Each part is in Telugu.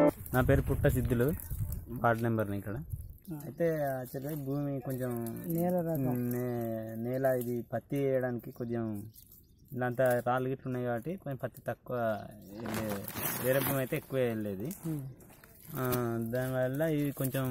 నా పేరు పుట్ట సిద్ధులు వార్డ్ నెంబర్ని ఇక్కడ అయితే యాక్చువల్గా భూమి కొంచెం నేల రకం నే- నేల ఇది పత్తి వేయడానికి కొంచెం ఇలాంత రాళ్ళు గిట్లు ఉన్నాయి కాబట్టి కొంచెం పత్తి తక్కువ వెళ్ళే- వేరే భూమి అయితే ఎక్కువ వెళ్ళేది ఉమ్. ఆ, దానివల్ల ఇది కొంచెం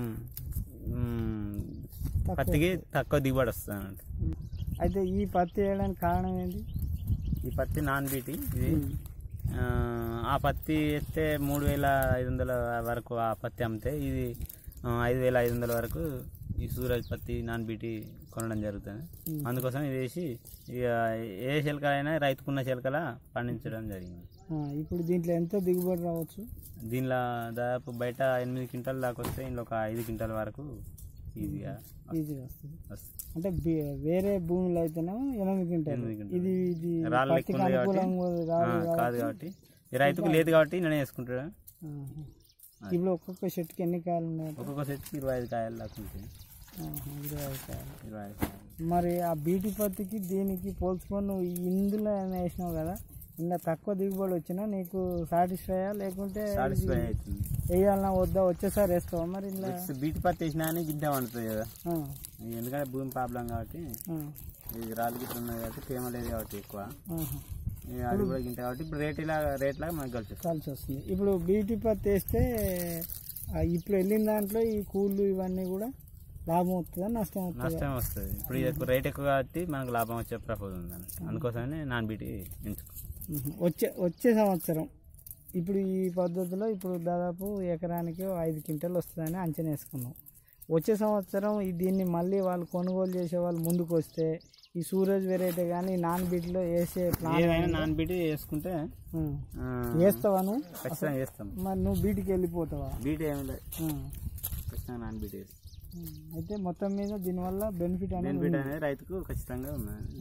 మ్, పత్తికి తక్కువ దిగుబడి వస్తుంది అన్నట్టు అయితే ఈ పత్తి వేయడానికి కారణం ఏంటి ఈ పత్తి నాన్ బీటి ఇది ఆ, ఆ పత్తి ఎత్తే మూడు వేల ఐదు వందల వరకు ఆ పత్తి అమ్మితే ఇది ఆ, ఐదు వేల ఐదు వందల వరకు ఈ సూరజ్ పత్తి నాన్ బీటి కొనడం జరుగుతుంది అందుకోసం ఇది వేసి ఇక ఏ చిలకలైనా రైతుకున్న చిలకల పండించడం జరిగింది ఆ, ఇప్పుడు దీంట్లో ఎంత దిగుబడి రావచ్చు దీనిలో దాదాపు బయట ఎనిమిది క్వింటాల్ దాకా వస్తే ఇందులో ఒక ఐదు క్వింటాల్ వరకు ఈజీగా ఈజీగా వస్తుంది వస్తుంది అంటే బి- వేరే భూములు అయితేనేమో ఎనిమిది క్వింటాలు ఎనిమిది క్వింటాలు. ఇది ఇది రాళ్ళు పత్తికి ఎక్కువ ఉంది కాబట్టి అనుకూలంగా ఆ, రాదు కాదు కాబట్టి ఈ రైతుకు లేదు కాబట్టి నేనే వేసుకుంటాడు ఆహా. ఇప్పుడు ఒక్కొక్క చెట్టుకి ఎన్ని కాయలు ఉన్నాయి ఒక్కొక్క సెట్కి ఇరవై ఐదు కాయలు దాకా ఉంటాయి ఆహా, ఇరవై ఐదు కాయలు ఇరవై ఐదు కాయలు మరి ఆ బీటీ పత్తికి దీనికి పోల్చుకొని నువ్వు ఇందులో ఏమైనా వేసినావు కదా ఇంకా తక్కువ దిగుబడి వచ్చినా నీకు సాటిస్ఫైయా లేకుంటే సాటిస్ఫై అవుతుంది వేయాలన్నా వద్దా వచ్చేసారి వేస్తావా మరి ఇలా నెక్స్ట్ బీటి పత్తి వేసినా అని గింజ వండుతుంది కదా ఆ, ఇది ఎందుకంటే భూమి ప్రాబ్లం కాబట్టి ఆ, ఇది రాళ్ళు గిట్ల ఉన్నాయి కాబట్టి తేమ లేదు కాబట్టి ఎక్కువ ఆహా. ఇక అది కూడా గింట కాబట్టి ఇప్పుడు రేట్ ఇలా రేట్ లాగా మనకు కలిసి వస్తుంది. కలిసి వస్తుంది ఇప్పుడు బీటీ పత్తి వేస్తే ఆ ఇప్పుడు వెళ్ళిన దాంట్లో ఈ కూళ్ళు ఇవన్నీ కూడా లాభం వస్తుందా నష్టం వస్తుందా నష్టం వస్తుంది ఇప్పుడు ఇది రేట్ ఎక్కువ కాబట్టి మనకు లాభం వచ్చే ప్రపోజ్ ఉంది అన్నట్టు. అందుకోసమే నాన్ బీటి ఎంచుకో మ్మ్. వచ్చే వచ్చే సంవత్సరం ఇప్పుడు ఈ పద్ధతిలో ఇప్పుడు దాదాపు ఎకరానికి ఓ ఐదు క్వింటల్ వస్తుందని అంచనా వేసుకున్నాం వచ్చే సంవత్సరం ఈ దీన్ని మళ్ళీ వాళ్ళు కొనుగోలు చేసే వాళ్ళు ముందుకు వస్తే ఈ సూరజ్ వెరైటీ కానీ నాన్ బీట్లో వేసే ప్లాన్ ఏదైనా నాన్ బీటి వేసుకుంటే మ్మ్. ఆ, వేస్తావా నువ్వు ఖచ్చితంగా చేస్తాం మరి నువ్వు బీటికి వెళ్ళిపోతావా బీటి ఏమి లేదు మ్మ్. ఖచ్చితంగా నాన్ బీటి వేస్తాం మ్మ్. అయితే మొత్తం మీద దీనివల్ల బెనిఫిట్ అనేది బెనిఫిట్ అనేది రైతుకు ఖచ్చితంగా ఉన్నది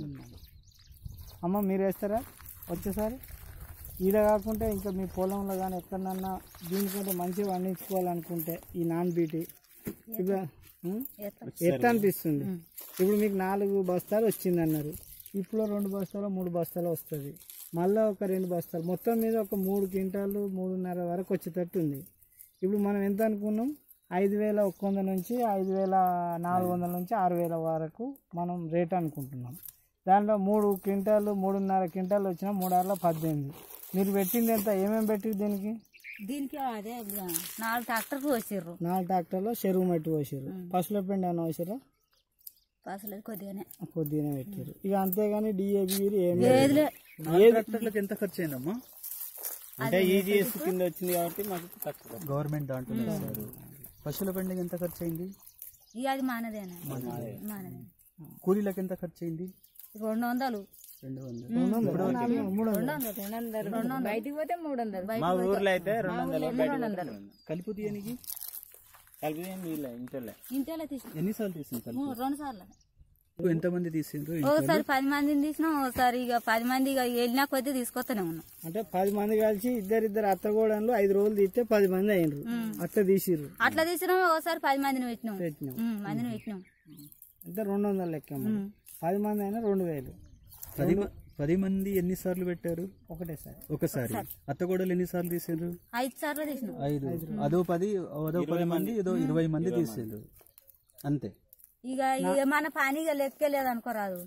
అమ్మ మీరు వేస్తారా వచ్చేసారి ఈడ కాకుండా ఇంకా మీ పొలంలో కానీ ఎక్కడన్నా దీనికంటే మంచిగా పండించుకోవాలనుకుంటే ఈ నాన్ బీటీ ఇప్పుడు ఉం? ఎట్ట అనిపిస్తుంది ఇప్పుడు మీకు నాలుగు బస్తాలు వచ్చింది అన్నారు ఇప్పుడు రెండు బస్తాలు మూడు బస్తాలు వస్తుంది మళ్ళీ ఒక రెండు బస్తాలు మొత్తం మీద ఒక మూడు క్వింటాలు మూడున్నర వరకు వచ్చేటట్టు ఉంది ఇప్పుడు మనం ఎంత అనుకున్నాం ఐదు వేల ఒక్క వంద నుంచి ఐదు వేల నాలుగు వందల నుంచి ఆరు వేల వరకు మనం రేట్ అనుకుంటున్నాం దాంట్లో మూడు క్వింటాలు మూడున్నర క్వింటాలు వచ్చినా మూడు ఆరులో పద్దెనిమిది మీరు పెట్టింది ఎంత ఏమేమి పెట్టి దీనికి దీనికి అదే నాలుగు ట్రాక్టర్కి వచ్చిర్రు నాలుగు ట్రాక్టర్లో చెరువు మట్టి పోసారు పశువుల పెండ ఏమైనా పోసారా అసలు కొద్దిగానే కొద్దిగానే పెట్టారు ఇక అంతేగాని డిఏబి ఏమి ఏదిలే ట్రాక్టర్లకు ఎంత ఖర్చు అయిందమ్మా అంటే ఈజీఎస్ కింద వచ్చింది కాబట్టి మాకు తక్కువ గవర్నమెంట్ దాంట్లో ఇస్తారు పశువుల పండుగ ఎంత ఖర్చు అయింది ఇక అది మానదేనా మానదే కూలీలకు ఎంత ఖర్చు అయింది రెండు వందలు రెండు వందలు రెండు వందలు రెండు వందలు బయటికి పోతే మూడు వందలు మా ఊర్లో అయితే రెండు వందలు బయట వందలు. కలుపు తీయనికి కలిపి ఏం తీయలే ఇంట్లో ఇంతేలా తీసినాం ఎన్నిసార్లు తీసింది కలుపు రెండు సార్లు ఎంతమంది తీసిండ్రు ఒకసారి పది మందిని తీసినాం ఒకసారి ఇక పది మంది ఇక వెళ్ళినా కొద్దీ తీసుకొస్తూనే ఉన్నాం అంటే పది మంది కలిసి ఇద్దరిద్దరు అత్తగోడలు ఐదు రోజులు తీస్తే పది మంది అయినరు అత్త తీసిర్రు అట్లా తీసినాం ఒకసారి పది మందిని పెట్టినాం పెట్టినాం ఉమ్, మందిని పెట్టినాం అంటే రెండు వందల లెక్క మరి. పది మంది అయినా రెండు వేలు పది మ- పది మంది ఎన్నిసార్లు పెట్టారు ఒకటేసారి ఒకసారి అత్తగోడలు ఎన్నిసార్లు తీసిండ్రు ఐదు సార్లు తీసినాం ఐదు అదో పది అదో పది మంది ఏదో ఇరవై మంది తీసిండ్రు అంతే ఇక ఇక మన పని ఇక లెక్కలేదు అనుకోరాదు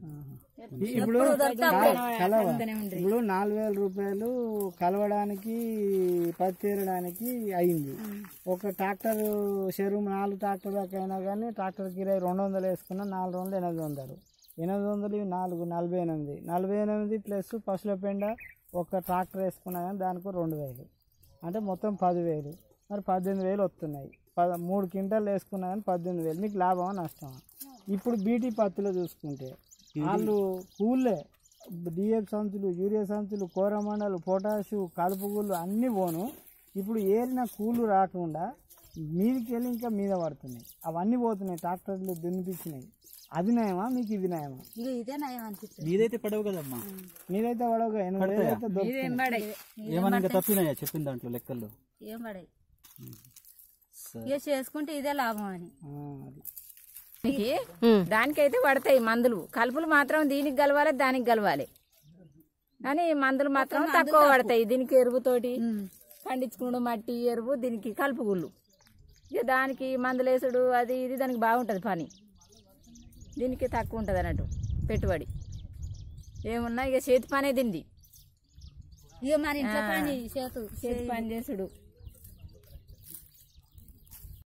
ఇప్పుడు దొరకకపోతే కలవ ఇప్పుడు నాలుగు వేల రూపాయలు కలవడానికి పత్తి తీరడానికి అయింది ఒక ట్రాక్టర్ చెరువు నాలుగు ట్రాక్టర్ దాకా అయినా కానీ ట్రాక్టర్ కిరాయి రెండు వందలు వేసుకున్నా నాలుగు వందలు ఎనిమిది వందలు ఎనిమిది వందలు ఇవి నాలుగు నలభై ఎనిమిది నలభై ఎనిమిది ప్లస్ పశువుల పెండ ఒక ట్రాక్టర్ వేసుకున్నా కానీ దానికి రెండు వేలు అంటే మొత్తం పదివేలు మరి పద్దెనిమిది వేలు వస్తున్నాయి పద మూడు క్వింటాలు వేసుకున్నా కానీ పద్దెనిమిది వేలు మీకు లాభమా నష్టమా ఇప్పుడు బీటీ పత్తిలో చూసుకుంటే వాళ్ళు కూలే డిఎఫ్ సంచులు యూరియా సంచులు కోరమండలు పొటాషు కలుపు గుళ్ళు అన్నీ పోను ఇప్పుడు ఏరిన కూలు రాకుండా మీదికి వెళ్ళి ఇంకా మీద పడుతున్నాయి అవన్నీ పోతున్నాయి ట్రాక్టర్లు దున్నిపించినాయి అది నయమా మీకు ఇది నయమా ఇక ఇదే నయం అనిపిస్తుంది నీదైతే పడవు కదమ్మా మీదైతే పడవ ఎనిమిది వేలు అయితే దొరుకుతున్నాయి ఏమైనా ఇంకా తప్పినాయా చెప్పిన దాంట్లో లెక్కల్లో ఏం పడాయి ఇక చేసుకుంటే ఇదే లాభం అని ఆ, అది దీనికి దానికైతే పడతాయి మందులు కలుపులు మాత్రం దీనికి కలవాలి దానికి కలవాలి కానీ మందులు మాత్రం తక్కువ పడతాయి దీనికి ఎరువుతోటి పండించుకున్నాడు మట్టి ఎరువు దీనికి కలుపు గుళ్ళు ఇక దానికి మందులేసుడు అది ఇది దానికి బాగుంటుంది పని దీనికి తక్కువ ఉంటుంది అన్నట్టు పెట్టుబడి ఏమున్నా ఇక చేతి పనే దీనిది ఇక మరి ఇంట్లో పని చేతు చేతి పని చేసుడు